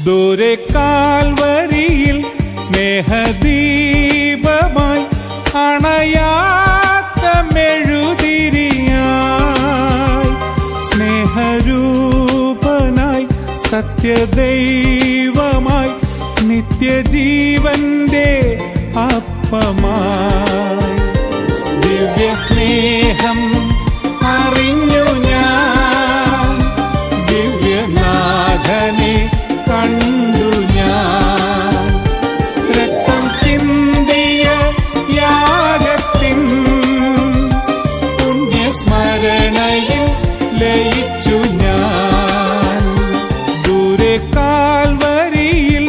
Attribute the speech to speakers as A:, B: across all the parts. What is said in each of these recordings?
A: ദൂരെ കാൽവരിയിൽ സ്നേഹദീപമായി അണയാത്ത മെഴുതിരിയായി സ്നേഹരൂപനായി സത്യദൈവമായി നിത്യജീവന്റെ അപ്പമായി ദിവ്യസ്നേഹം അറിഞ്ഞു ഞാൻ ദിവ്യനാഥനെ കണ്ടു ഞാൻ രക്തം ചിന്തിയ യാഗത്തിൻ പുണ്യസ്മരണയിൽ ലയിച്ചു ഞാൻ ദൂരെ കാൽവരിയിൽ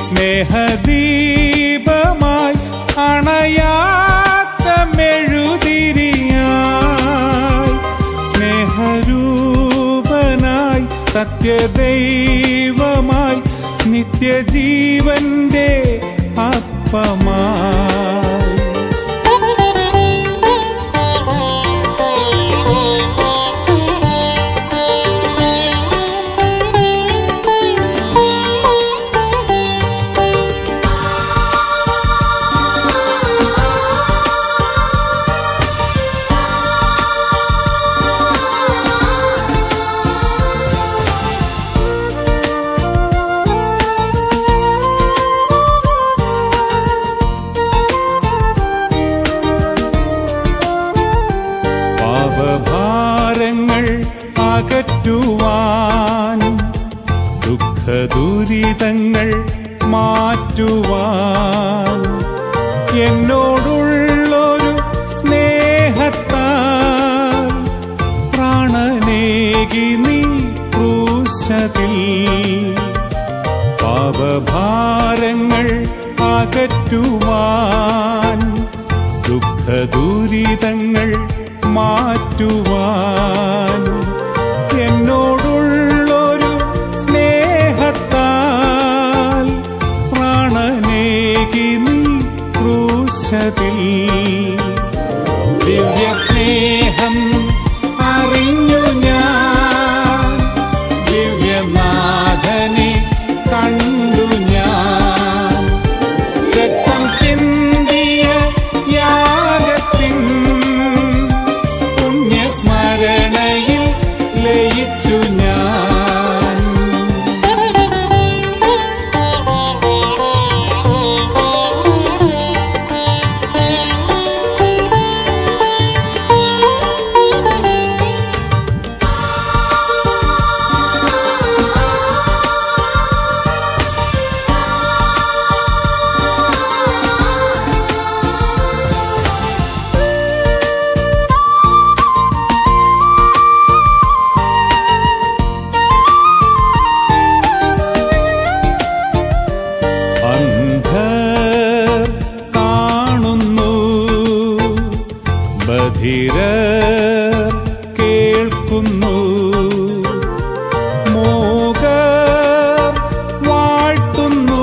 A: സ്നേഹദീപമായി അണയാത്ത മെഴുതിരിയായി സ്നേഹരൂപനായി സത്യദൈവമായി നിത്യജീവന്റെ അപ്പമായി പാപഭാരങ്ങൾ അകറ്റുവാൻ ദുഃഖദുരിതങ്ങൾ മാറ്റുവാൻ എന്നോടുള്ളൊരു സ്നേഹത്താൽ പ്രാണനേകി നീ ക്രൂശതിൽ പാപഭാരങ്ങൾ അകറ്റുവാൻ ദുഃഖദുരിതങ്ങൾ മാറ്റുവാൻ എന്നോടുള്ളൊരു സ്നേഹത്താൽ പ്രാണനേകി നീ ക്രൂശതിൽ ദിവ്യസ്നേഹം അറിഞ്ഞു ഞാൻ ദിവ്യനാഥനെ കണ്ടു ഞാൻ രക്തം ചിന്തിയ യാഗത്തിൻ പുണ്യസ്മരണയിൽ ലയിച്ചു ഞാൻ അന്ധർ കാണുന്നു ബധിരർ കേൾക്കുന്നു മോകർ വാഴ്ത്തുന്നു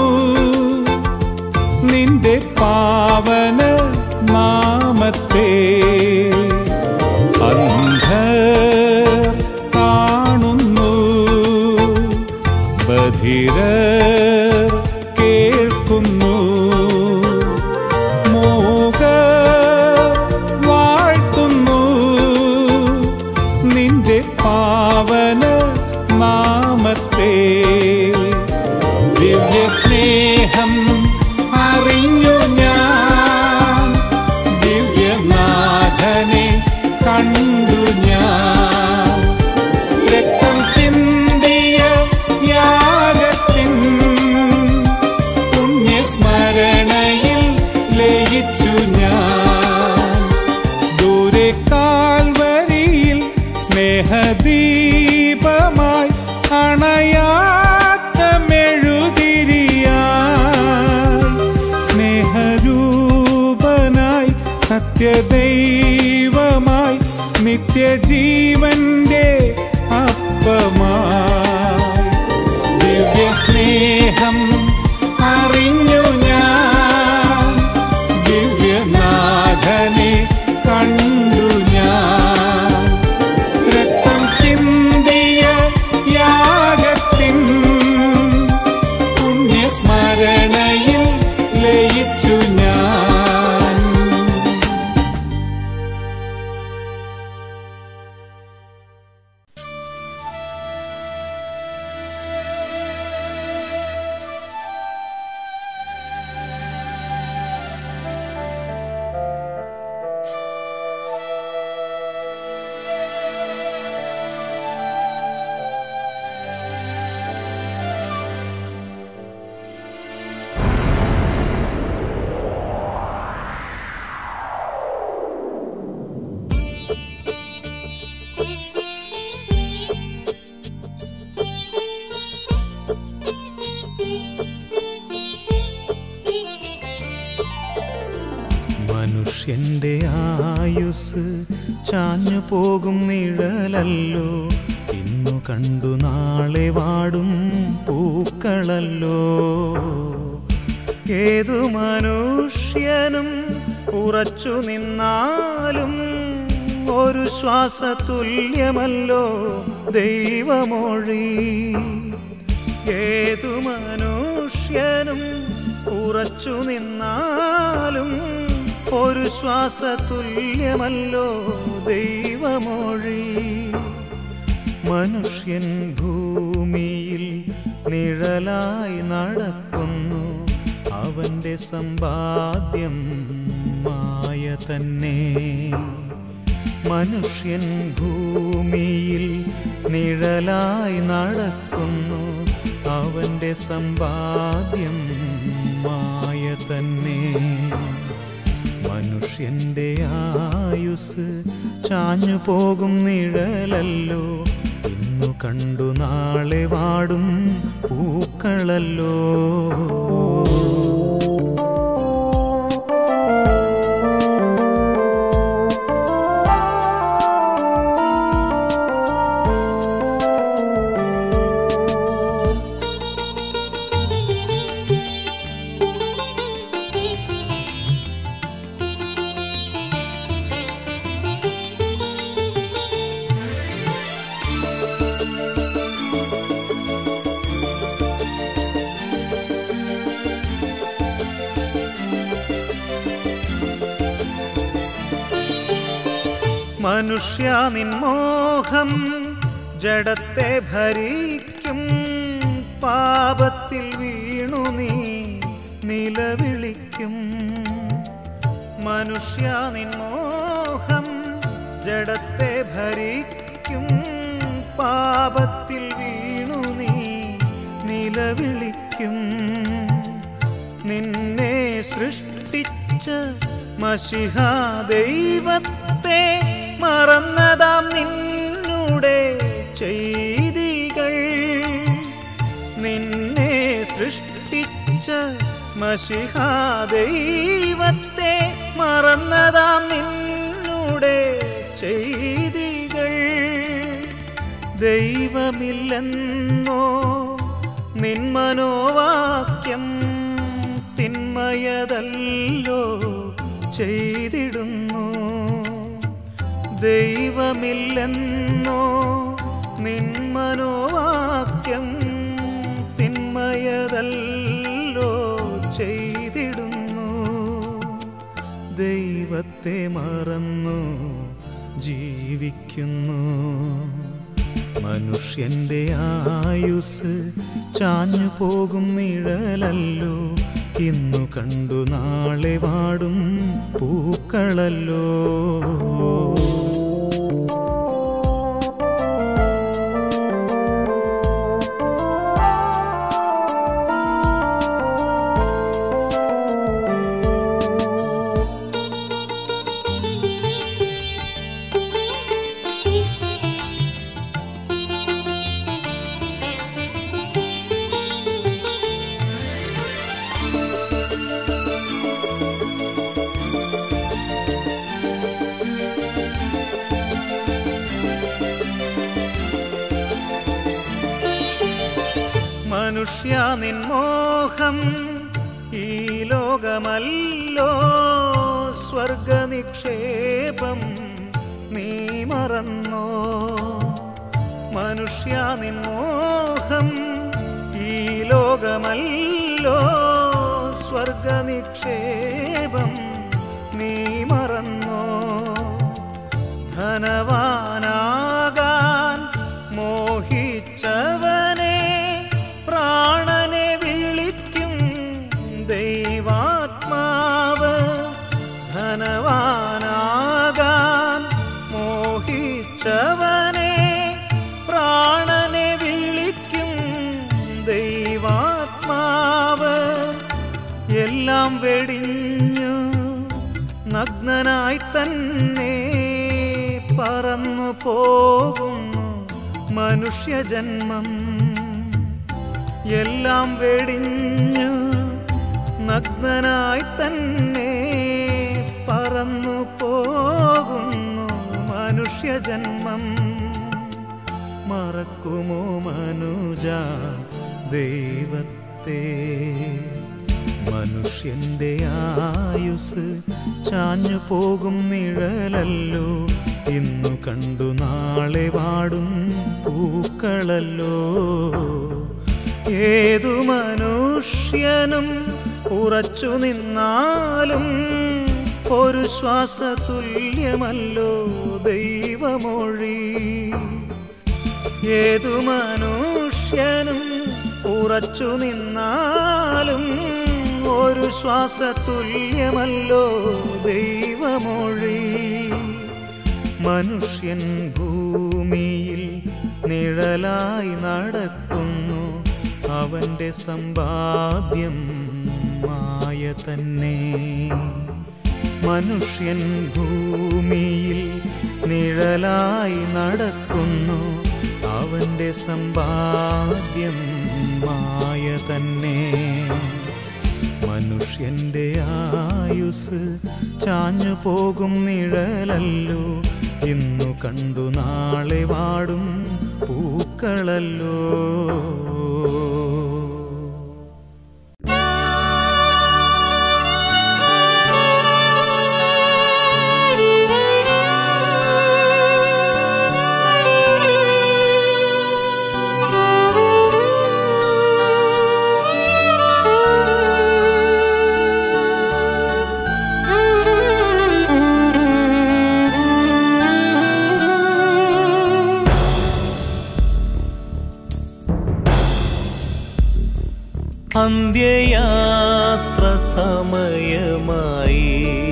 A: നിന്റെ പാവന നാമത്തെ അന്ധർ കാണുന്നു ബധിരർ കേൾക്കുന്നു മോകർ വാഴ്ത്തുന്നു നിന്റെ പാവന നാമത്തെ ദിവ്യസ്നേഹം അറിഞ്ഞു ഞാൻ ദിവ്യനാഥനെ കണ്ടു ഞാൻ രക്തം ചിന്തിയ യാഗത്തിൻ പുണ്യസ്മരണയിൽ ലയിച്ചു ഞാൻ ദൂരെ കാൽവരിയിൽ സ്നേഹദീപമായി അണയാത്ത മെഴുതിരിയായി സ്നേഹരൂപനായി സത്യദൈവമായി നിത്യജീവന്റെ അപ്പമായി ദിവ്യസ്നേഹം അറിഞ്ഞു ഞാൻ ദിവ്യനാഥനെ കണ്ടു ഞാൻ രക്തം ചിന്തിയ യാഗത്തിൻ മനുഷ്യന്റെ ആയുസ് ചാഞ്ഞു പോകും നിഴലല്ലോ ഇന്നു കണ്ടു നാളെ വാടും പൂക്കളല്ലോ ഏതു മനുഷ്യനും ഉറച്ചു നിന്നാലും ഒരു ശ്വാസതുല്യമല്ലോ ദൈവമൊഴി ഏതു മനുഷ്യനും ഉറച്ചു നിന്നാലും ഒരു ശ്വാസതുല്യമല്ലോ ദൈവമൊഴി മനുഷ്യൻ ഭൂമിയിൽ നിഴലായി നടക്കുന്നു അവന്റെ സമ്പാദ്യം മായ തന്നെ മനുഷ്യൻ ഭൂമിയിൽ നിഴലായി നടക്കുന്നു അവന്റെ സമ്പാദ്യം മായ തന്നെ മനുഷ്യന്റെ ആയുസ് ചാഞ്ഞു പോകും നിഴലല്ലോ ഇന്നു കണ്ടു നാളെ വാടും പൂക്കളല്ലോ മനുഷ്യ നിൻമോഹം ജഡത്തെ ഭരിക്കും പാപത്തിൽ വീണു നീ നിലവിളിക്കും മനുഷ്യ നിൻമോഹം ജഡത്തെ ഭരിക്കും പാപത്തിൽ വീണു നീ നിലവിളിക്കും നിന്നെ സൃഷ്ടിച്ച മഷിഹ ദൈവത്തെ മറന്നതാം നിന്നുടെ ചെയ്തികൾ നിന്നെ സൃഷ്ടിച്ച മഷിഹ ദൈവത്തെ മറന്നതാം നിന്നുടെ ചെയ്തികൾ ദൈവമില്ലെന്നോ നിന്മനോവാക്യം തിന്മയതല്ലോ ചെയ്തിടുന്നു ദൈവമില്ലെന്നോ നിന്മനോവാക്യം തിന്മയതല്ലോ ചെയ്തിടുന്നു ദൈവത്തെ മറന്നു ജീവിക്കുന്നു മനുഷ്യന്റെ ആയുസ് ചാഞ്ഞു പോകും നിഴലല്ലോ ഇന്നു കണ്ടു നാളെ വാടും പൂക്കളല്ലോ മനുഷ്യ നിൻമോഹം ഈ ലോകമല്ലോ സ്വർഗനിക്ഷേപം നീ മറന്നോ മനുഷ്യ നിൻമോഹം ഈ ലോകമല്ലോ സ്വർഗനിക്ഷേപം നീ മറന്നോ ധനവാനാകാൻ മോഹിച്ചവനെ പ്രാണനെ വിളിക്കും ദൈവാത്മാവ് ധനവാനാകാൻ മോഹിച്ചവനെ പ്രാണനെ വിളിക്കും ദൈവാത്മാവ് എല്ലാം വെടിഞ്ഞു നഗ്നനായി തന്നെ പറന്നു പോകുന്നു മനുഷ്യജന്മം എല്ലാം വെടിഞ്ഞു നഗ്നനായി തന്നെ പറ മറന്നു പോകുന്നു മനുഷ്യജന്മം മറക്കുമോ മനുജ ദൈവത്തെ മനുഷ്യന്റെ ആയുസ് ചാഞ്ഞു പോകും നിഴലല്ലോ ഇന്നു കണ്ടു നാളെ വാടും പൂക്കളല്ലോ ഏതു മനുഷ്യനും ഉറച്ചു നിന്നാലും ഒരു ശ്വാസ തുല്യമല്ലോ ദൈവമൊഴി ഏതു മനുഷ്യനും ഉറച്ചു നിന്നാലും ഒരു ശ്വാസ തുല്യമല്ലോ ദൈവമൊഴി മനുഷ്യൻ ഭൂമിയിൽ നിഴലായി നടക്കുന്നു അവന്റെ സമ്പാദ്യം മായ തന്നെ മനുഷ്യൻ ഭൂമിയിൽ നിഴലായി നടക്കുന്നു അവന്റെ സമ്പാദ്യം മായ തന്നെ മനുഷ്യന്റെ ആയുസ് ചാഞ്ഞു പോകും നിഴലല്ലോ ഇന്നു കണ്ടു നാളെ വാടും പൂക്കളല്ലോ അന്ത്യയാത്ര സമയമായി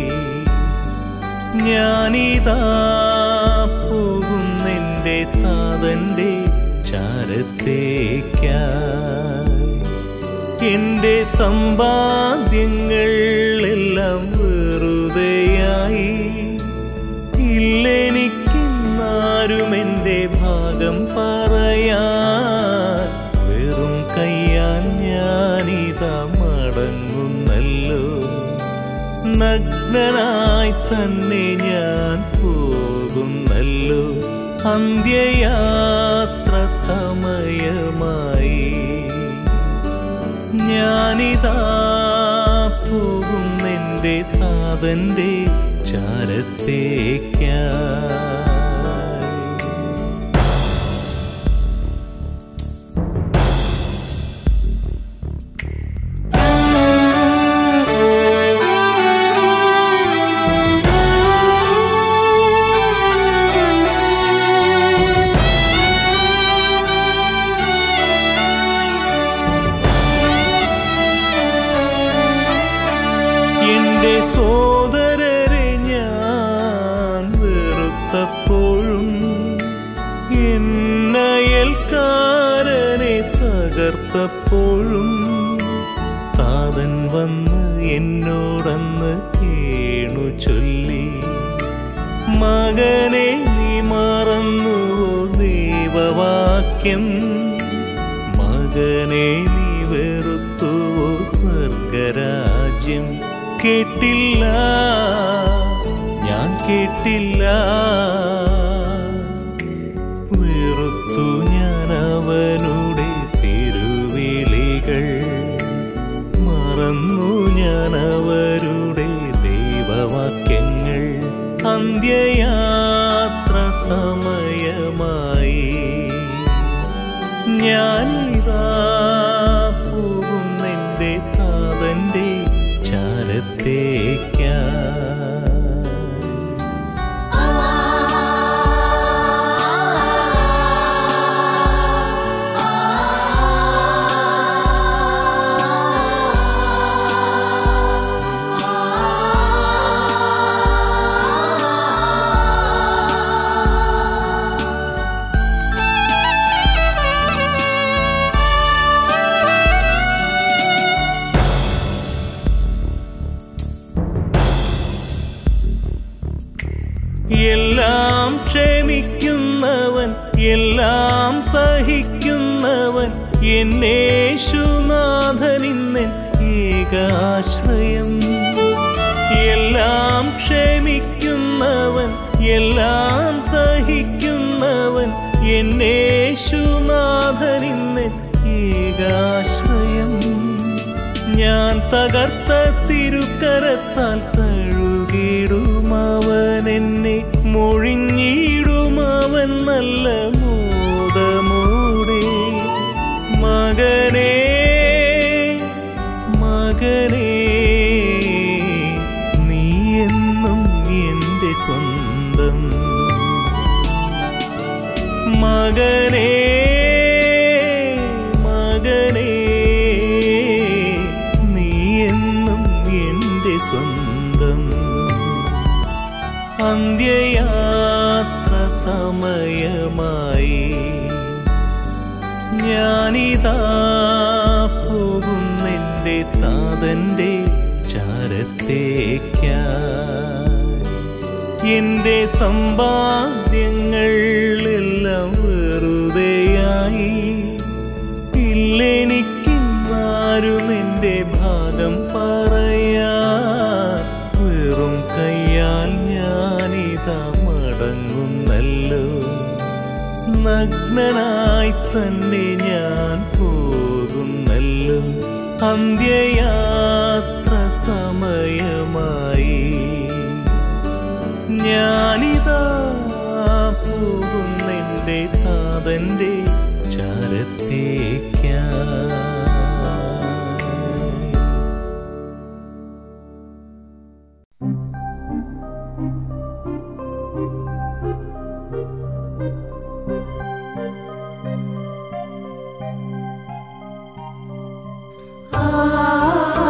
A: ഞാനിതാ പോകുന്നെൻ്റെ താതൻ്റെ ചാരത്തേക്കായി എൻ്റെ സമ്പാദ്യങ്ങൾ എല്ലാം വെറുതെയായി ഇല്ലെനിക്കെന്നാരും എൻ്റെ ഭാഗം പറയാൻ വെറും കയ്യാൽ ഞാനിതാ മടങ്ങുന്നല്ലോ നഗ്നനായി തന്നെ ഞാൻ പോകുന്നല്ലോ അന്ത്യയാത്ര സമയമായി ഞാനിതാ പോകുന്നെൻ്റെ താതൻ്റെ ചാരത്തേക്കായി എന്റെ സോദരരെ ഞാൻ വെറുത്തപ്പോഴും എന്നയൽക്കാരനെ തകർത്തപ്പോഴും താതൻ വന്ന് എന്നോടന്ന് കേണു ചൊല്ലി മകനെ നീ മറന്നുവോ ദൈവവാക്യം മകനെ നീ വെറുത്തുവോ സ്വർഗരാജ്യം കേട്ടില്ല ഞാൻ കേട്ടില്ല വെറുത്തു ഞാൻ അവനുടെ തിരുവിളികൾ മറന്നു ഞാൻ അവരുടെ ദൈവവാക്യങ്ങൾ അന്ത്യയാത്ര സമയമായി ഞാനിതാ പോകുന്നെൻ്റെ താതൻ്റെ ചാരത്തേക്കാ എല്ലാം ക്ഷമിക്കുന്നവൻ എല്ലാം സഹിക്കുന്നവൻ എന്നേശുനാഥനിന്നൻ ഏകാശ്രയം എല്ലാം ക്ഷമി എല്ലാം സഹിക്കുന്നവൻ എന്നേശുനാഥനിന്ന് ഏകാശ്രയം ഞാൻ തകർത്ത തിരുക്കരത്താൽ തഴുകിടുമവൻ എന്നെ മൊഴിഞ്ഞിടുമവൻ നല്ല മോദമോടെ മകനേ മകനേ നീ എന്നും എൻ്റെ സ്വന്തം മകനേ മകനേ നീ എന്നും എൻ്റെ സ്വന്തം അന്ത്യയാത്ര സമയമായി ഞാനിതാ പോകുന്നെൻ്റെ താതൻ്റെ ചാരത്തേക്കായി എന്റെ സമ്പാദ്യങ്ങൾ എല്ലാം വെറുതെയായി ഇല്ലെനിക്കിന്നാരും എന്റെ ഭാഗം പറയാ വെറും കയ്യാൽ ഞാനിതാ മടങ്ങുന്നല്ലോ നഗ്നനായി തന്നെ ഞാൻ പോകുന്നല്ലോ അന്ത്യയാത്ര സമയമായി ഞാനിതാ പോകുന്നെൻ്റെ താതൻ്റെ ചാരത്തേക്കായി
B: ആ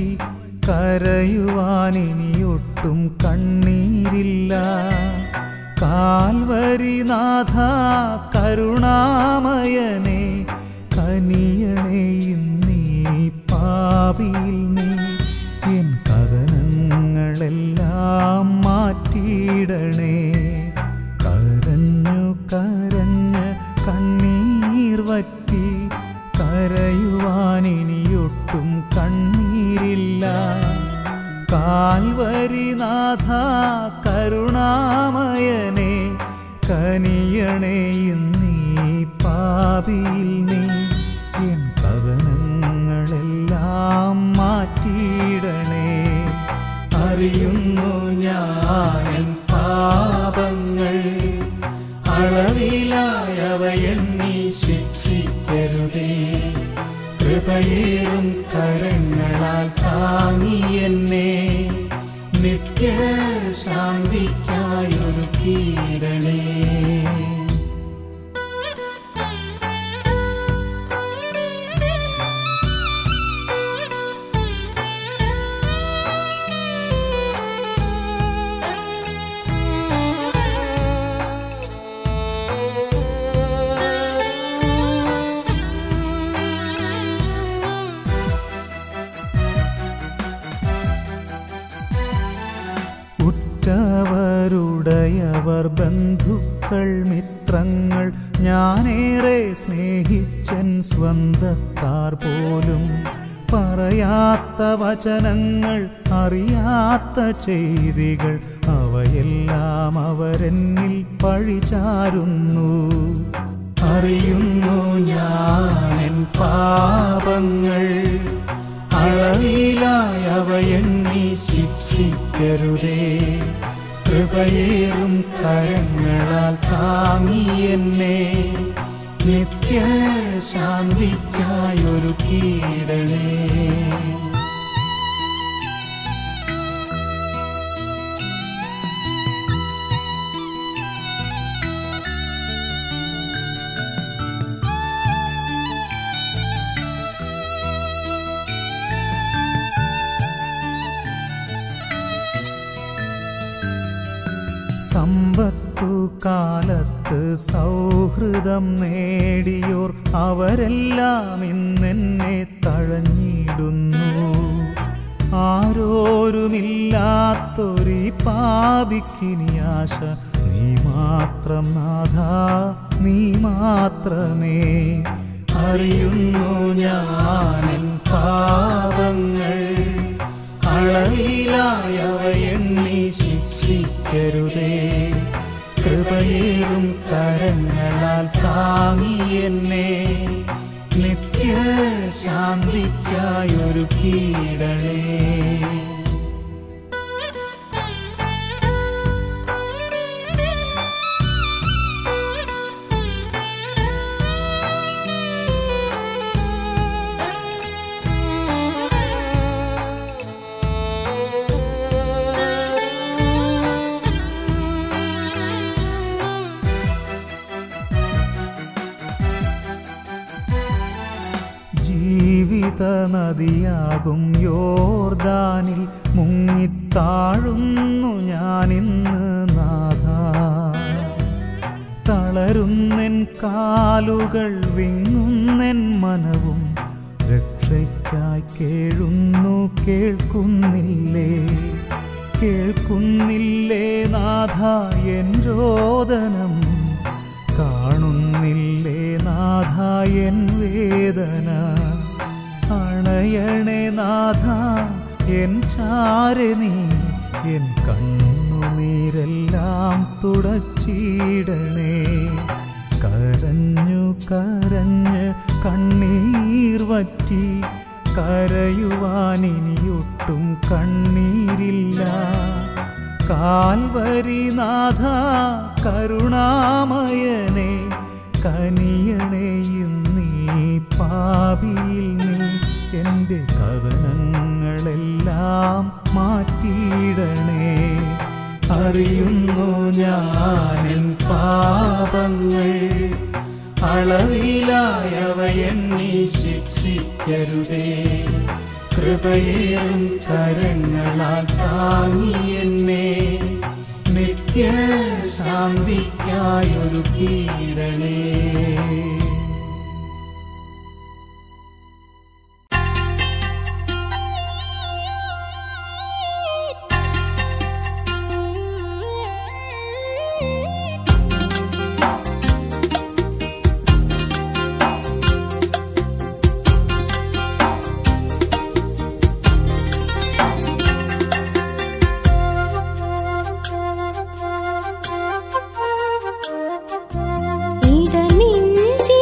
B: കരയുവാനിനിയൊട്ടും കണ്ണീരില്ല കാൽവരിനാഥ കരുണാമയനെ കനിയണേ ഇന്നീ പാപിയിൽ നീ എൻ കഥനങ്ങളെല്ലാം മാറ്റിയിടണേ കരഞ്ഞു കരഞ്ഞ് കണ്ണീർ വറ്റി കരയുവാനിനിയൊട്ടും കണ്ണീരില്ല കാൽവരിനാഥ കരുണാമയനെ കനിയണേ ഇന്നീ പാപിയിൽ നീ എൻ കഥനങ്ങളെല്ലാം മാറ്റിയിടണേ അറിയുന്നു ഞാനൻ പാപങ്ങൾ അളവിലായവ എണ്ണി ശിക്ഷിക്കരുതേ കൃപയേറും കരങ്ങളാൽ താങ്ങി എന്നെ നിത്യ ശാന്തിക്കായൊരു കീടണേ ഉറ്റവരുടയവർ ബന്ധുക്കൾ മിത്രങ്ങൾ ഞാനേറെ സ്നേഹിച്ചൻ സ്വന്തക്കാർ പോലും പറയാത്ത വചനങ്ങൾ അറിയാത്ത ചെയ്തികൾ അവയെല്ലാം അവരെന്നിൽ പഴിചാരുന്നു അറിയുന്നു ഞാനെൻ പാപങ്ങൾ അളവിലായവ എണ്ണി ശിക്ഷിക്കരുതേ കൃപയേറും കരങ്ങളാൽ താങ്ങി എന്നെ നിത്യ ശാന്തിക്കായൊരു കീടണേ സമ്പത്തു കാലത്ത് സൗഹൃദം നേടിയോർ അവരെല്ലാം ഇന്നെന്നെ തഴഞ്ഞിടുന്നു ആരോരുമില്ലാത്തൊരു പാപിക്കിനി ആശ നീ മാത്രം നാഥ നീ മാത്രമേ അറിയുന്നു ഞാനെൻ പാപങ്ങൾ അളവിലായവ എണ്ണി ശിക്ഷിക്കരുതേ കൃപയേറും കരങ്ങളാൽ താങ്ങി എന്നെ നിത്യ ശാന്തിക്കായൊരു കീടണേ ജീവിത നദിയാകും യോർദാനിൽ മുങ്ങിത്താഴുന്നു ഞാനിന്ന് നാഥ തളരുന്നെൻ കാലുകൾ വിങ്ങുന്നെൻ മനവും രക്ഷയ്ക്കായി കേഴുന്നു കേൾക്കുന്നില്ലേ കേൾക്കുന്നില്ലേ നാഥ എൻ രോദനം കാണുന്നില്ലേ നാഥ എൻ വേദന അണയണേ നാഥ എൻ ചാരെ നീ എൻ കണ്ണുനീരെല്ലാം തുടച്ചിടണേ കരഞ്ഞു കരഞ്ഞ് കണ്ണീർ വറ്റി കരയുവാനിനിയൊട്ടും കണ്ണീരില്ല കാൽവരിനാഥ കരുണാമയനെ കനിയണേ ഇന്നീ പാപിയിൽ നീ എൻ്റെ കഥനങ്ങളെല്ലാം മാറ്റിയിടണേ അറിയുന്നു ഞാനെൻ പാപങ്ങൾ അളവിലായവ എണ്ണി ശിക്ഷിക്കരുതേ കൃപയേറും കരങ്ങളാൽ താങ്ങി എന്നെ നിത്യ ശാന്തിക്കായൊരു കീടണേ
C: ഇടനെഞ്ചിൽ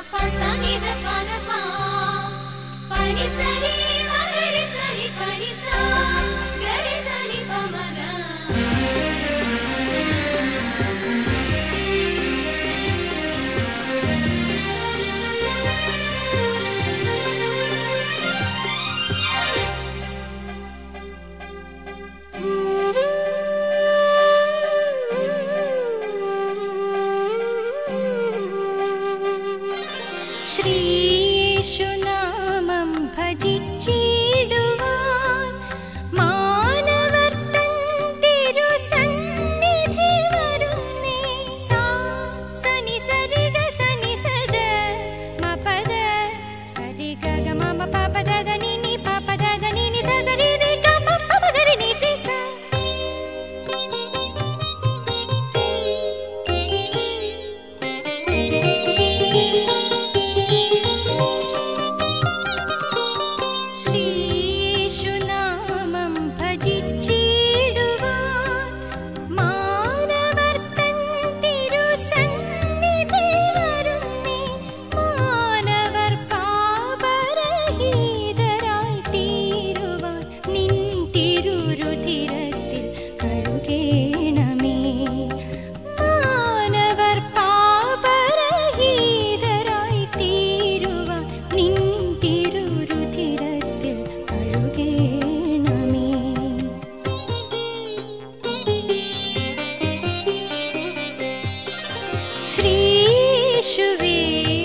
C: ശ്രീയേശുനാമം ഭജിച്ചിടുവാൻ മാനവർ തൻ തിരുസന്നിധി വരുന്നേ. സാ സനി സരിഗ സനി സദ മപദ സരിഗ ഗ മമ പപദ ധനി നി പപദ ധനി നി സ സരി രി ഗ മ പ മ ഗ രി നി രി സ. ശ്രീയേശുനാമം ഭജിച്ചിടുവാൻ മാനവർ തൻ തിരുസന്നിധി വരുന്നേ. മാനവർ പാപരഹിതരായി തീരുവാൻ നിൻ തിരുരുധിരത്തിൽ കഴുകേണമേ. മാനവർ പാപരഹിതരായി തീരുവാൻ നിൻ തിരുരുധിരത്തിൽ കഴുകേണമേ ശ്രീയേശുവേ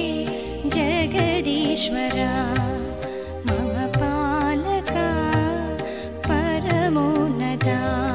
C: ജഗദീശ്വര മമ പാലക പരമോന്നത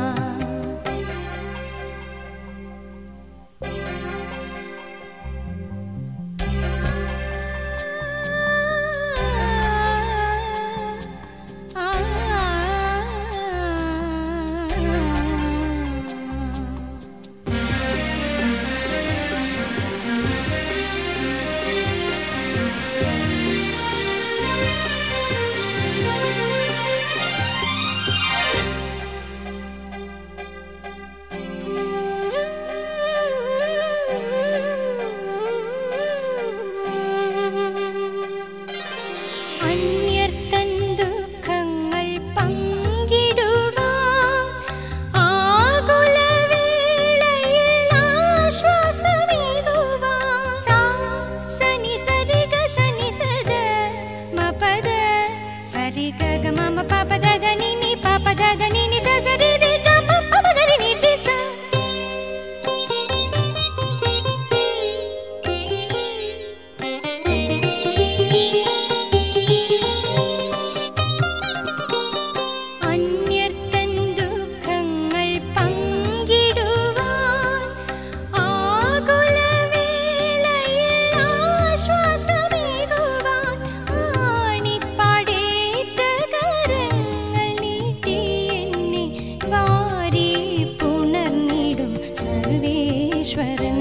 C: അന്യർത്തൻ ദുഃഖങ്ങൾ പങ്കിടുവാൻ ആകുലവേളയിൽ ആശ്വാസമേകുവാൻ സാ സനി സരി ഗ സനി സദ മപദ സരി ഗ ഗ മമ പപദ ധനി നി പപദ ധനി നി സ സരി രി ഗ മ പ മ ഗ രി നി രി സ അന്യർത്തൻ ദുഃഖങ്ങൾ പങ്കിടുവാൻ ആകുലവേളയിൽ ആശ്വാസമേകുവാൻ ആണിപ്പടേറ്റ കരങ്ങൾ നീട്ടി എന്നെ വാരി പുണർന്നിടും സർവേശ്വരൻ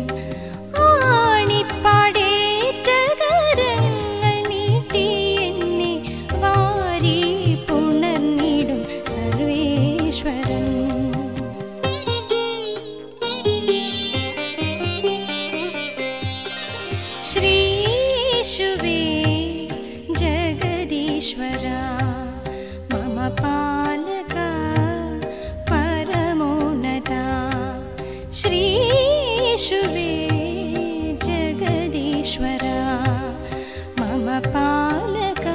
C: ആണിപ്പടേറ്റ കരങ്ങൾ നീട്ടി എന്നെ വാരി പുണർന്നിടും സർവേശ്വരൻ ശ്രീയേശുവേ ജഗദീശ്വര മമ പാലക പരമോന്നത ശ്രീയേശുവേ ജഗദീശ്വര മമ പാലക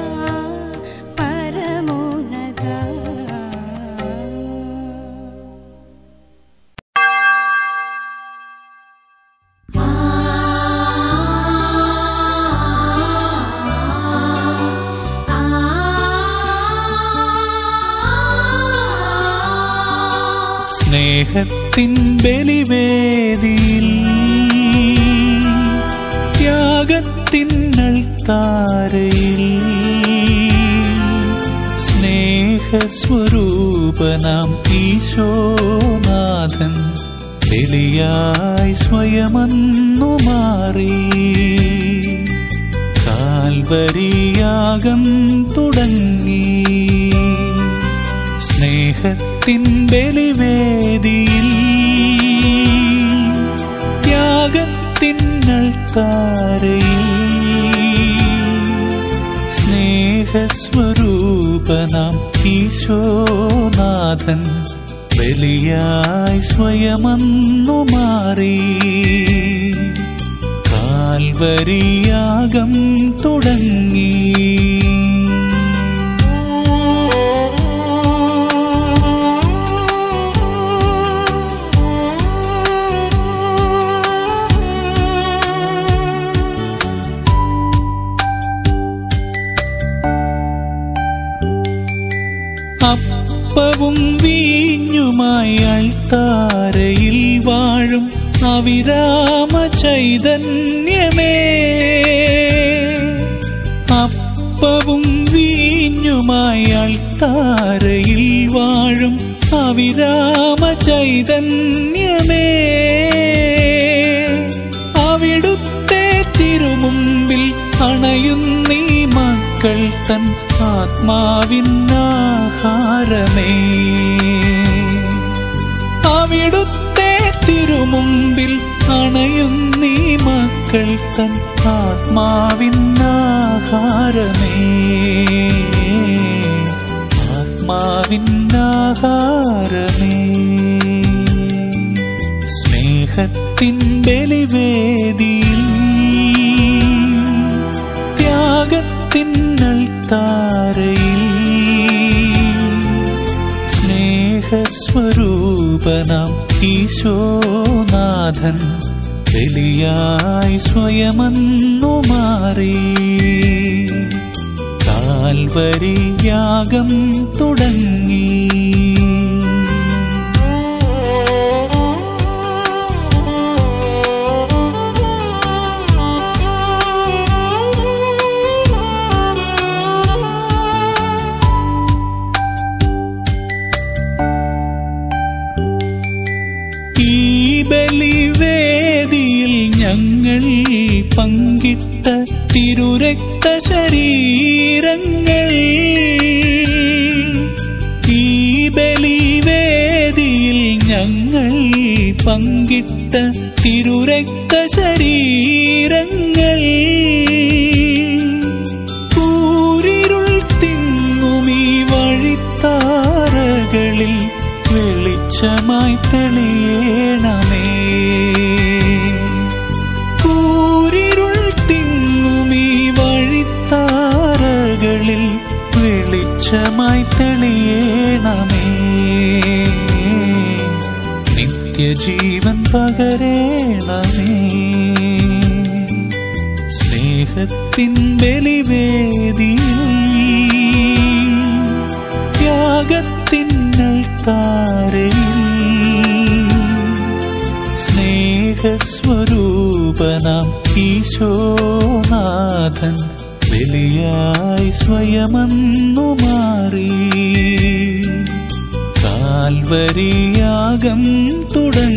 C: പരമോന്നത
A: സ്നേഹത്തിൻ ബലിവേദിയിൽ ത്യാഗത്തിന്നൾ താരയിൽ സ്നേഹസ്വരൂപനാം ഈശോനാഥൻ ബലിയായി സ്വയമന്നു മാറി കാൽവരിയാകം തുടങ്ങി സ്നേഹത്തിൻ ബലിവേദിയിൽ ത്യാഗത്തിന്നൾ താരയിൽ സ്വയമന്നു മാറി കാൽവരിയാകം തുടങ്ങി അപ്പവും വീഞ്ഞുമായി അൾത്താരയിൽ വാഴും അവിരാമ ചൈതന്യമേ അപ്പവും വീഞ്ഞുമായി അൾത്താരയിൽ വാഴും അവിരാമ ചൈതന്യമേ അവിടുത്തെ തിരുമുമ്പിൽ അണയുന്നീ മക്കൾ തൻ ആത്മാവിന്നാഹാരമേ അവിടുത്തെ തിരുമുമ്പിൽ അണയുന്നീ മക്കൾ തൻ ആത്മാവിന്നാഹാരമേ ആത്മാവിന്നാഹാരമേ സ്നേഹത്തിൻ ബലിവേദിയിൽ ത്യാഗത്തിന്നൽ താരയിൽ സ്നേഹസ്വരൂപനാം ഈശോനാഥൻ ബലിയായി സ്വയമന്നു മാറി കാൽവരിയാകം തുടങ്ങി ഈ ബലിവേദിയിൽ ഞങ്ങൾ പങ്കിട്ട തിരുരക്ത ശരീരങ്ങൾ ഈ ബലിവേദിയിൽ ഞങ്ങൾ പങ്കിട്ട തിരുരക്ത ശരീരങ്ങൾ കൂരിരുൾ തിങ്ങുമീ വഴിത്താരകളിൽ വെളിച്ചമായി തെളിയണമേ കൂരിരുൾ തിങ്ങുമീ വഴിത്താരകളിൽ വെളിച്ചമായി തെളിയണമേ നിത്യജീവൻ പകരേണമേ സ്നേഹത്തിൻ ബലിവേദിയിൽ ത്യാഗത്തിന്നൽ താരയിൽ സ്നേഹസ്വരൂപനാം ഈശോനാഥൻ ബലിയായി സ്വയമന്നു മാറി കാൽവരിയാകം തുടങ്ങി